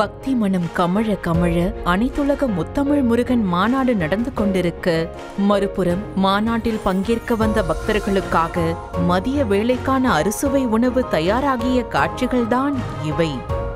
பக்தி மனம் கமழ கமழ அனைத்துலக முத்தமிழ் முருகன் மாநாடு நடந்து கொண்டிருக்க மறுபுறம் மாநாட்டில் பங்கேற்க வந்த பக்தர்களுக்காக மதிய வேளைக்கான அறுசுவை உணவு தயாராகிய காட்சிகள்தான் இவை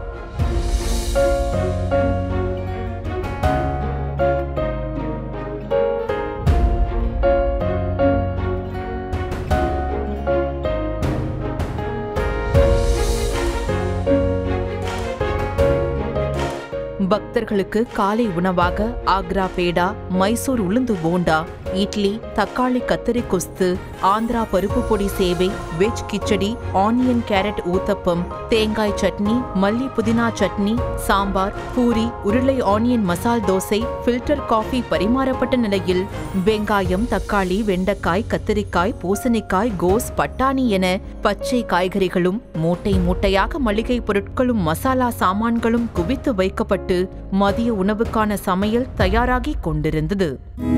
பக்தர்களுக்கு காலை உணவாக ஆக்ரா பேடா மைசூர் உளுந்து போண்டா இட்லி தக்காளி கத்தரி கொஸ்து ஆந்திரா பருப்பு பொடி சேவை veg khichdi onion carrot uttapam தேங்காய் சட்னி மல்லி புதினா சட்னி சாம்பார் பூரி உருளை ஆனியன் மசால் தோசை ஃபில்டர் காஃபி பரிமாறப்பட்ட நிலையில் வெங்காயம் தக்காளி வெண்டைக்காய் கத்திரிக்காய் பூசணிக்காய் கோஸ் பட்டாணி என பச்சை காய்கறிகளும் மூட்டை மூட்டையாக மளிகை பொருட்களும் மசாலா சாமான்களும் குவித்து வைக்கப்பட்டு மதிய உணவுக்கான சமையல் தயாராகிக் கொண்டிருந்தது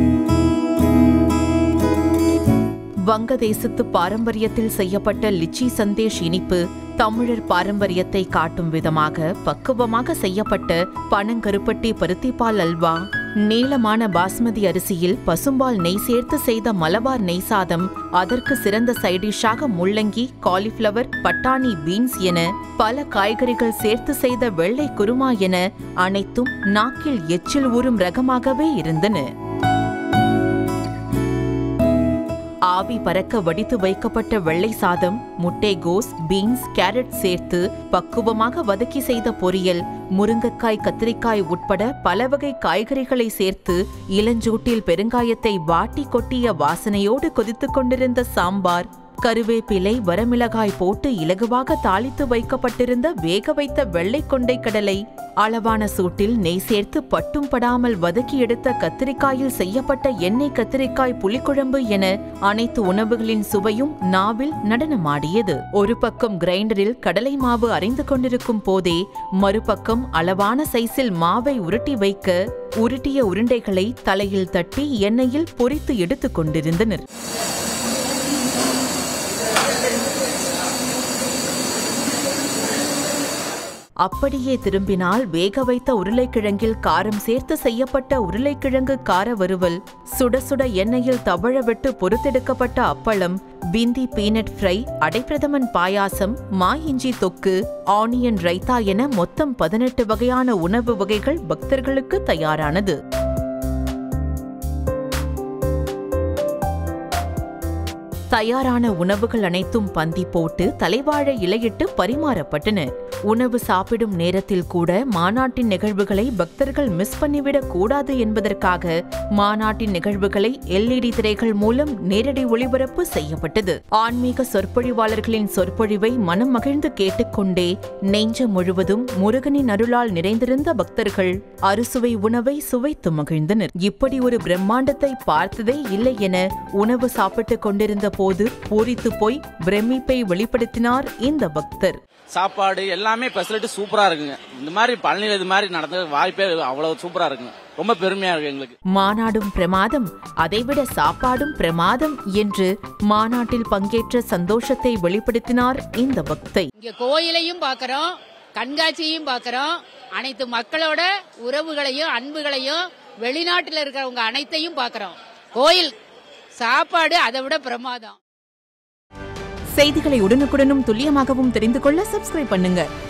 வங்கதேசத்து பாரம்பரியத்தில் செய்யப்பட்ட லிச்சி சந்தேஷ் இனிப்பு தமிழர் பாரம்பரியத்தை காட்டும் விதமாக பக்குவமாக செய்யப்பட்ட பனங்கருப்பட்டி பருத்திப்பால் அல்வா நீளமான பாஸ்மதி அரிசியில் பசும்பால் நெய் சேர்த்து செய்த மலபார் நெய் சாதம் அதற்கு சிறந்த சைடிஷாக முள்ளங்கி காலிஃப்ளவர் பட்டாணி பீன்ஸ் என பல காய்கறிகள் சேர்த்து செய்த வெள்ளை குருமா என அனைத்தும் நாக்கில் எச்சில் ஊறும் ரகமாகவே இருந்தன ஆவி பறக்க வடித்து வைக்கப்பட்ட வெள்ளை சாதம் முட்டைகோஸ் பீன்ஸ் கேரட் சேர்த்து பக்குவமாக வதக்கி செய்த பொரியல் முருங்கைக்காய் கத்திரிக்காய் உட்பட பல வகை காய்கறிகளை சேர்த்து இளஞ்சூட்டில் பெருங்காயத்தை வாட்டி கொட்டிய வாசனையோடு கொதித்துக் கொண்டிருந்த சாம்பார் கருவேப்பிலை வரமிளகாய் போட்டு இலகுவாக தாளித்து வைக்கப்பட்டிருந்த வேக வைத்த வெள்ளை கொண்டை கடலை அளவான சூட்டில் நெய் சேர்த்து பட்டும் படாமல் வதக்கி எடுத்த கத்திரிக்காயில் செய்யப்பட்ட எண்ணெய் கத்திரிக்காய் புளிக்குழம்பு என அனைத்து உணவுகளின் சுவையும் நாவில் நடனமாடியது ஒரு பக்கம் கிரைண்டரில் கடலை மாவு அரைந்து கொண்டிருக்கும் போதே மறுபக்கம் அளவான சைஸில் மாவை உருட்டி வைக்க உருட்டிய உருண்டைகளை தலையில் தட்டி எண்ணெயில் பொரித்து எடுத்துக் கொண்டிருந்தனர் அப்படியே திரும்பினால் வேக வைத்த உருளைக்கிழங்கில் காரம் சேர்த்து செய்யப்பட்ட உருளைக்கிழங்கு கார வறுவல் சுட சுட எண்ணெயில் தவழ விட்டு பொறுத்தெடுக்கப்பட்ட அப்பளம் பிந்தி பீனட் ஃப்ரை அடைப்பிரதமன் பாயாசம் மா இஞ்சி தொக்கு ஆனியன் ரைத்தா என மொத்தம் பதினெட்டு வகையான உணவு வகைகள் பக்தர்களுக்கு தயாரானது தயாரான உணவுகள் அனைத்தும் பந்தி போட்டு தலைவாழை இலையிட்டு பரிமாறப்பட்டன உணவு சாப்பிடும் நேரத்தில் கூட மாநாட்டின் நிகழ்வுகளை பக்தர்கள் மிஸ் பண்ணிவிடக் கூடாது என்பதற்காக மாநாட்டின் நிகழ்வுகளை எல்இடி திரைகள் மூலம் நேரடி ஒளிபரப்பு செய்யப்பட்டது ஆன்மீக சொற்பொழிவாளர்களின் சொற்பொழிவை மனம் மகிழ்ந்து கேட்டுக்கொண்டே நெஞ்ச முழுவதும் முருகனின் அருளால் நிறைந்திருந்த பக்தர்கள் அறுசுவை உணவை சுவைத்து மகிழ்ந்தனர் இப்படி ஒரு பிரம்மாண்டத்தை பார்த்ததே இல்லை என உணவு சாப்பிட்டுக் கொண்டிருந்த போது பூரித்து போய் பிரமிப்பை வெளிப்படுத்தினார் இந்த பக்தர் சாப்பாடு எல்லாமே ஃபெசிலிட்டி சூப்பரா இருக்குங்க இந்த மாதிரி பழனியில் இது மாதிரி நடந்த வாய்ப்பே அவ்வளவு சூப்பரா இருக்குங்க ரொம்ப பெருமையா இருக்கு எங்களுக்கு மாநாடும் பிரமாதம் அதைவிட சாப்பாடும் பிரமாதம் என்று மாநாட்டில் பங்கேற்ற சந்தோஷத்தை வெளிப்படுத்தினார் இந்த பக்தை இங்க கோயிலையும் பார்க்கறோம் கண்காட்சியையும் பார்க்கறோம் அனைத்து மக்களோட உறவுகளையும் அன்புகளையும் வெளிநாட்டுல இருக்கிறவங்க அனைத்தையும் பார்க்கறோம் கோயில் சாப்பாடு அதை விட பிரமாதம் செய்திகளை உடனுக்குடனும் துல்லியமாகவும் தெரிந்து கொள்ள சப்ஸ்கிரைப் பண்ணுங்க